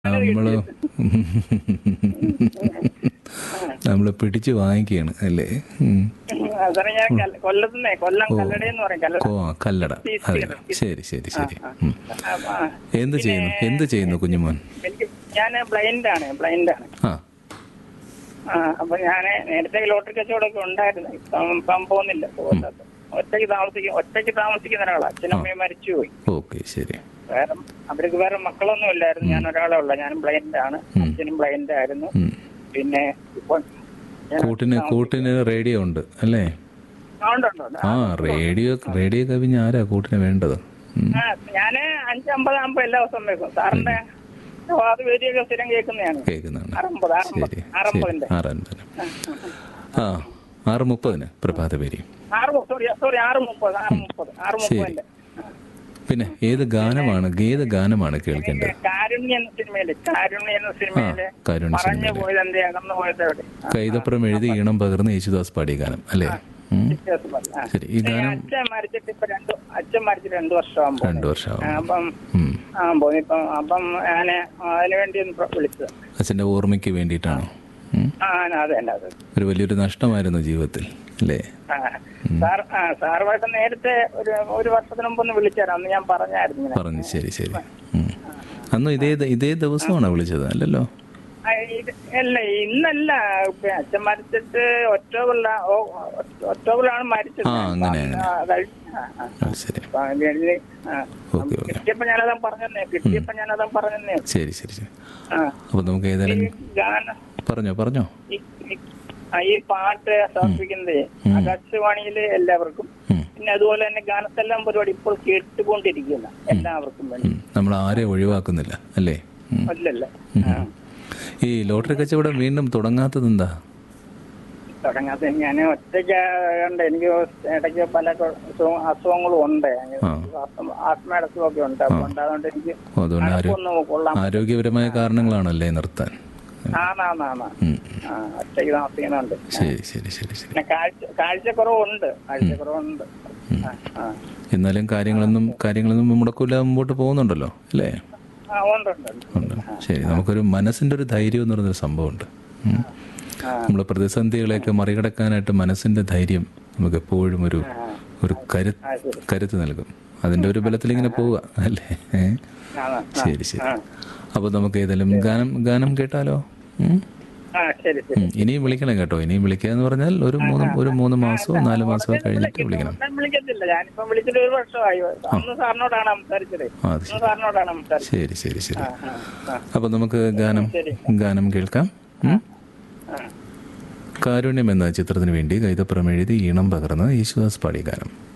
നമ്മള് നമ്മള് പിടിച്ചു വാങ്ങിക്കുകയാണ് അല്ലേ ഉം. സാറേ ഞാൻ കല്ല- കൊല്ലത്തുനിന്നേ കൊല്ലം കല്ലട എന്ന് പറയും കല്ലട കോ കല്ലട അതെ ശരി ശരി ശരി ഉം. ആ, ആ. എന്ത് ചെയ്യുന്നു എന്ത് ചെയ്യുന്നു കുഞ്ഞുമോൻ എനിക്ക് ഞാൻ ബ്ലൈൻഡ് ആണ് ബ്ലൈൻഡ് ആണ് ആ ആ അപ്പൊ ഞാൻ നേരത്തെ ലോട്ടറി കച്ചവടമൊക്കെ ഉണ്ടായിരുന്നു ഇപ്പം ഇപ്പം പോകുന്നില്ല പോകുന്നത് ഒറ്റയ്ക്ക് താമസിക്കും ഒറ്റയ്ക്ക് താമസിക്കുന്ന ഒരാളാണ് അച്ഛനമ്മയും മരിച്ചുപോയി ഓക്കെ ശരി വേറെ അവർക്ക് വേറെ മക്കളൊന്നും ഇല്ലായിരുന്നു ഞാൻ ഒരാളെ ഉള്ള ഞാൻ ബ്ലൈൻഡ് ആണ് അച്ഛനും ബ്ലൈൻഡ് ആയിരുന്നു ഉം. പിന്നെ ഇപ്പൊ ഞാൻ- കൂട്ടിന് കൂട്ടിന് റേഡിയോ ഉണ്ട് അല്ലേ ആ, ഉണ്ട്, ഉണ്ട്, ഉണ്ട്. ആ റേഡിയോ റേഡിയോ കവിഞ്ഞ് ആരാ കൂട്ടിന് വേണ്ടത് ഉം. ആ, ഞാന് അഞ്ചമ്പതാകുമ്പോ എല്ലാ ദിവസവും വെക്കും സാറിന്റെ അത് വേദിയൊക്കെ സ്ഥിരം കേൾക്കുന്നതാണ് കേൾക്കുന്നുണ്ട് അറുപത് അറുപത് ശരി ശരി അറുപതിന്റെ ആറ് അൻപതിന് ആ ആറ് മുപ്പതിന് പ്രഭാത പേരി ആറ് മു- സോറി സോറി ആറ് മുപ്പത് ആറ് മുപ്പത് ആറ് മുപ്പതിന്റെ പിന്നെ ഏത് ഗാനമാണ് ഏത് ഗാനമാണ് കേൾക്കേണ്ടത് കാരുണ്യ എന്ന സിനിമയില് കാരുണ്യ എന്ന സിനിമയില് കാരുണ്യ പറഞ്ഞു പോയത് എന്തേ അകന്നു പോയത് എവിടെ കൈതപ്പുറം എഴുതി ഈണം പകർന്ന് യേശുദാസ് പാടിയ ഗാനം അല്ലേ ഉം. വ്യത്യാസം മതി. ആ. ശരി ഈ ഗാനം അച്ഛൻ മരിച്ചിട്ട് ഇപ്പൊ രണ്ടു അച്ഛൻ മരിച്ചിട്ട് രണ്ടു വർഷമാകുമ്പോ രണ്ടു വർഷമാവും അപ്പം ഉം. ആ പോയി ഇപ്പം അപ്പം ഞാന് അതിനു വേണ്ടി ഒന്ന് പ്ര- വിളിച്ചത് അച്ഛൻ്റെ ഓർമ്മയ്ക്ക് വേണ്ടിയിട്ടാണോ ഉം. ആ അതെ അതെ അതെ ഒരു വലിയൊരു നഷ്ടമായിരുന്നു ജീവിതത്തിൽ അല്ലേ ആ, സാർ ആ സാറുമായിട്ട് നേരത്തെ ഒരു ഒരു വർഷത്തിന് മുമ്പ് ഒന്ന് വിളിച്ചായിരുന്നു അന്ന് ഞാൻ പറഞ്ഞായിരുന്നു ഇങ്ങനെ പറഞ്ഞു ശരി ശരി ഉം. അന്ന് ഇതേ ഇതേ ദിവസമാണോ വിളിച്ചത് അല്ലല്ലോ ആ, ഇത് അല്ല ഇന്നല്ല ഇപ്പൊ അച്ഛൻ മരിച്ചിട്ട് ഒക്ടോബറില ഒക്ടോബറിലാണ് മരിച്ചത് ആ, അങ്ങനെ, ആ, കഴിഞ്ഞ- ആ, ആ. ആ, ശരി അപ്പൊ അതിന്റെ ഇടയില്, ആ. ഓക്കെ ഓക്കെ കിട്ടിയപ്പോ ഞാനതാ പറഞ്ഞേ കിട്ടിയപ്പോ ഞാനതാ പറഞ്ഞേ ശരി ശരി ശരി ആ അപ്പോൾ നമുക്ക് ഏതായാലും ഈ ഗാനം പറഞ്ഞോ പറഞ്ഞോ ഈ- ഈ- ആ, ഈ പാട്ട് സമർപ്പിക്കുന്നത് ആകാശവാണിയിലെ എല്ലാവർക്കും ഉം. പിന്നെ അതുപോലെ തന്നെ ഗാനത്തെല്ലാം പരിപാടി ഇപ്പോൾ കേട്ടുകൊണ്ടിരിക്കുന്ന എല്ലാവർക്കും വേണ്ടി ഉം. നമ്മൾ ആരെ ഒഴിവാക്കുന്നില്ല അല്ലേ ഉം. അല്ലല്ല ഉം. ഈ ലോട്ടറി കച്ചവടം വീണ്ടും തുടങ്ങാത്തത് എന്താ തുടങ്ങാത്ത ഞാൻ ഒറ്റയ്ക്ക് ഉണ്ട് എനിക്ക് ഇടയ്ക്ക് പല കൊ- അസുഖ- അസുഖങ്ങളും ഉണ്ട് ആസ്മ- ആസ്മയുടെ അസുഖമൊക്കെ ഉണ്ട് അപ്പൊ ഉണ്ട് അതുകൊണ്ട് എനിക്ക് ഓ, അതുകൊണ്ട് ആരോ ഒന്നും കൊള്ളാം ആരോഗ്യപരമായ കാരണങ്ങളാണല്ലേ നിർത്താൻ ആണാണാണ് ഉം. ആ ഒറ്റയ്ക്ക് താമസിക്കുന്നുണ്ട് ശരി ശരി ശരി ശരി പിന്നെ കാഴ്ച കാഴ്ചക്കുറവുണ്ട് കാഴ്ചക്കുറവുണ്ട് ആ, ആ. എന്നാലും കാര്യങ്ങളൊന്നും കാര്യങ്ങളൊന്നും മുടക്കില്ലാതെ മുമ്പോട്ട് പോകുന്നുണ്ടല്ലോ അല്ലേ ആ ഉണ്ട് ഉണ്ട് ഉണ്ട്. ഉണ്ട് ശരി നമുക്കൊരു മനസ്സിൻ്റെ ഒരു ധൈര്യം എന്ന് പറയുന്നൊരു സംഭവമുണ്ട് ഉം. ആ. നമ്മളെ പ്രതിസന്ധികളെയൊക്കെ മറികടക്കാനായിട്ട് മനസ്സിൻ്റെ ധൈര്യം നമുക്ക് എപ്പോഴും ഒരു ഒരു കരു ആ ശരി കരുത്ത് നൽകും അതിൻ്റെ ഒരു ബലത്തിൽ ഇങ്ങനെ പോവുക അല്ലേ ഏ? ആ, ആ. ശരി ശരി ആ. അപ്പോൾ നമുക്ക് ഏതായാലും ഗാനം ഗാനം കേട്ടാലോ ഉം? ആ ശരി ശരി ഉം. ഇനിയും വിളിക്കണം കേട്ടോ ഇനിയും വിളിക്കുക എന്ന് പറഞ്ഞാൽ ഒരു മൂന്ന് ഒരു മൂന്ന് മാസമോ നാല് മാസമോ കഴിഞ്ഞിട്ട് വിളിക്കണം ഞാൻ വിളിക്കത്തില്ല ഞാനിപ്പം വിളിച്ചിട്ട് ഒരു വർഷമായി അന്ന് സാറിനോടാണ് സംസാരിച്ചത് ആ അത് ശരി അന്ന് സാറിനോടാണ് സംസാരിച്ചത് ശരി ശരി ശരി ആ, ആ, ആ. അപ്പോൾ നമുക്ക് ഗാനം ഗാനം കേൾക്കാം ഉം? ആ. കാരുണ്യം എന്ന ചിത്രത്തിന് വേണ്ടി കൈതപ്പുറം എഴുതി ഈണം പകർന്ന് യേശുദാസ് പാടിയ ഗാനം